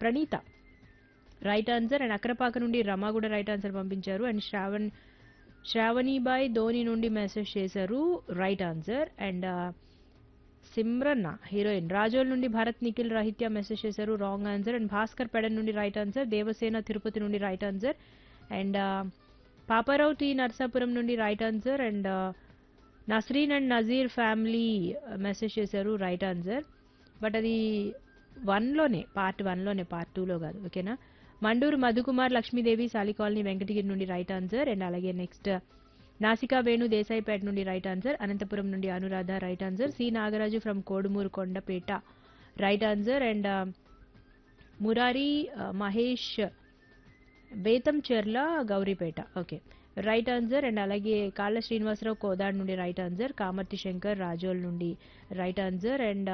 Praneetha right answer and Akrapaka నుండి రమ కూడా right answer పంపించారు అండ్ శ్రావణ్ శ్రావణిబాయ్ ధోని నుండి మెసేజ్ చేశారు రైట్ ఆన్సర్ అండ్ సిమ్రన్న హీరోయిన్ రాజోల్ నుండి భరత్ నిఖిల్ రాహిత్య మెసేజ్ చేశారు wrong answer and Bhaskar Pedana నుండి రైట్ ఆన్సర్ దేవసేన తిరుపతి నుండి right answer and Paparao T Narsapuram నుండి right answer and Nasreen and Nazeer family message చేశారు రైట్ ఆన్సర్ బట్ అది వన్లోనే పార్ట్ వన్లోనే పార్ట్ టూలో కాదు ఓకేనా మండూరు మధుకుమార్ లక్ష్మీదేవి సాలి కాలనీ వెంకటగిరి నుండి రైట్ ఆన్సర్ అండ్ అలాగే నెక్స్ట్ నాసికా వేణు దేశాయిపేట నుండి రైట్ ఆన్సర్ అనంతపురం నుండి Anuradha right answer C Nagaraju from Kodumur Kondapet right answer and Murari ఆ, Mahesh Bethamcherla Gouripet okay right answer and అలాగే కాళ్ళ శ్రీనివాసరావు కోదాడ్ నుండి రైట్ ఆన్సర్ కామర్తి శంకర్ రాజోల్ నుండి right answer and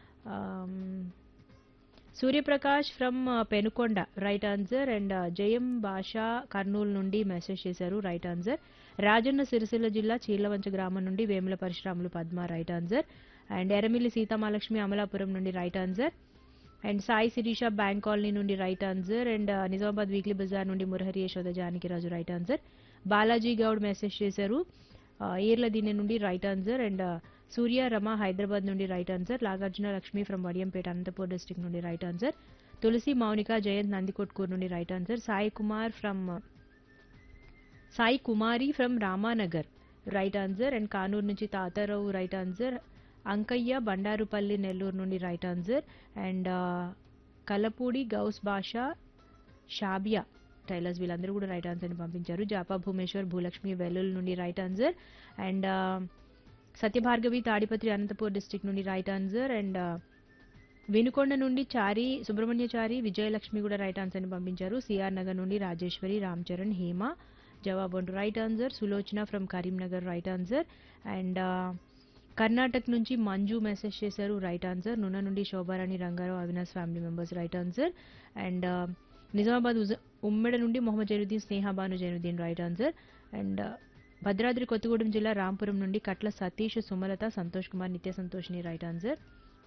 Suryaprakash from Penukonda right answer and Jayam Basha Kurnool నుండి మెసేజ్ చేశారు రైట్ ఆన్సర్ రాజన్న సిరిసిల్ల జిల్లా చీర్లవంచ గ్రామం నుండి Vemula Parashuramulu Padma right answer and Eramilli Seethamahalakshmi Amalapuram నుండి right answer and Sai Sirisha bank colony నుండి right answer and Nizamabad weekly Bazar నుండి Murahari Yashoda Janakiraju right answer Balaji Goud message చేశారు ఆ, ఈర్ల దీని నుండి right answer and Surya Rama Hyderabad నుండి right answer Nagarjuna Lakshmi from Vadiyampeta Anantapur district నుండి రైట్ ఆన్సర్ తులసి మౌనిక జయంత్ నందికొట్కూరు నుండి right answer Sai Kumar from Sai Kumari from Ramanagar right answer and Kanuru నుంచి తాతారావు రైట్ ఆన్సర్ అంకయ్య బండారుపల్లి నెల్లూరు నుండి right answer and Kalapudi Ghouse Basha Shabiya tailors వీళ్ళందరూ కూడా రైట్ ఆన్సర్ని పంపించారు జాపా భూమేశ్వర్ భూలక్ష్మి వెల్లుల్ నుండి right answer and Satyabhargavi Tadipatri Anantapur district నుండి రైట్ ఆన్సర్ అండ్ వినుకొండ నుండి చారి సుబ్రహ్మణ్యచారి విజయలక్ష్మి కూడా రైట్ ఆన్సర్ని పంపించారు సిఆర్ నగర్ నుండి రాజేశ్వరి రామ్ చరణ్ హేమ జవాబు అంటూ right answer Sulochana from Karimnagar right answer and Karnataka నుంచి మంజు మెసేజ్ చేశారు రైట్ ఆన్సర్ నున్న నుండి Shobharani Rangarao Avinash family members right answer and Nizamabad ఉజ- ఉమ్మెడ నుండి Mohammad Zainuddin Snehabanu Zainuddin right answer and Bhadradri Kothagudem జిల్లా రాంపురం నుండి కట్ల సతీష్ సుమలత సంతోష్ కుమార్ నిత్య సంతోష్ని రైట్ ఆన్సర్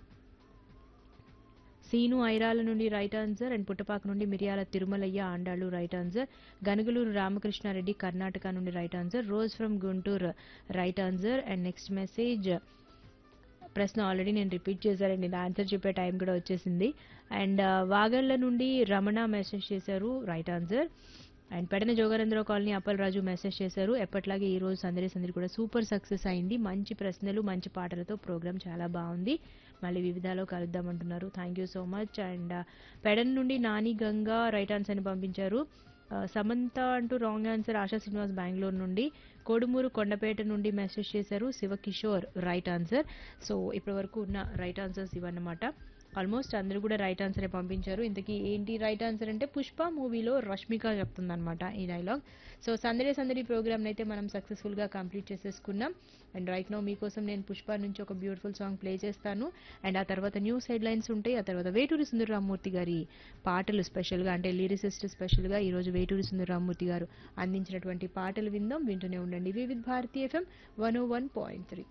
సీను ఐరాల నుండి రైట్ ఆన్సర్ అండ్ పుట్టపాక నుండి మిరియాల తిరుమలయ్య ఆండాళ్ళు రైట్ ఆన్సర్ గనుగులూరు రామకృష్ణారెడ్డి కర్ణాటక నుండి right answer Rose from Guntur right answer and next message ప్రశ్న ఆల్రెడీ నేను రిపీట్ చేశానండి నా ఆన్సర్ చెప్పే టైం కూడా వచ్చేసింది అండ్ వాగళ్ళ నుండి రమణ మెసేజ్ చేశారు right answer and Pedana Jogarendra colony Appal Raju message చేశారు ఎప్పట్లాగే ఈ రోజు సందడి సందడి కూడా సూపర్ సక్సెస్ అయింది మంచి ప్రశ్నలు మంచి పాటలతో ప్రోగ్రామ్ చాలా బాగుంది మళ్ళీ వివిధాలో కలుద్దామంటున్నారు thank you so much and Pedana నుండి నాని గంగా రైట్ ఆన్సర్ ని పంపించారు ఆ, సమంత అంటూ రాంగ్ ఆన్సర్ ఆశా శ్రీనివాస్ బెంగళూరు నుండి కోడుమూరు కొండపేట నుండి మెసేజ్ చేశారు శివకిషోర్ రైట్ ఆన్సర్ సో ఇప్పటి వరకు ఉన్న రైట్ ఆన్సర్స్ ఇవన్నమాట ఆల్మోస్ట్ అందరూ కూడా రైట్ ఆన్సరే పంపించారు ఇంతకీ ఏంటి రైట్ ఆన్సర్ అంటే పుష్ప మూవీలో రష్మిక చెప్తుందన్నమాట ఈ డైలాగ్ సో సందడి సందడి ప్రోగ్రామ్ అయితే మనం సక్సెస్ఫుల్గా కంప్లీట్ చేసేసుకున్నాం అండ్ రైట్ నో మీకోసం నేను పుష్ప నుంచి ఒక బ్యూటిఫుల్ సాంగ్ ప్లే చేస్తాను అండ్ ఆ తర్వాత న్యూస్ హెడ్లైన్స్ ఉంటాయి ఆ తర్వాత వేటూరి సుందరరామూర్తి గారి పాటలు స్పెషల్గా అంటే లిరిసిస్ట్ స్పెషల్గా ఈరోజు వేటూరి సుందరరామూర్తి గారు అందించినటువంటి పాటలు విందాం వింటూనే ఉండండి Vividh Bharati FM one O one point three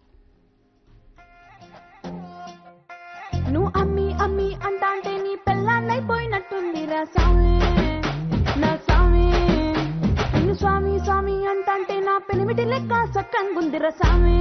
నువ్వు అమ్మి అమ్మి అంటాంటే నీ పెళ్ళాన్నైపోయినట్టుంది రా స్వామి నా స్వామి నిన్ను స్వామి స్వామి అంటాంటే నా పెనిమిటి లెక్క సక్కంగుందిరా స్వామి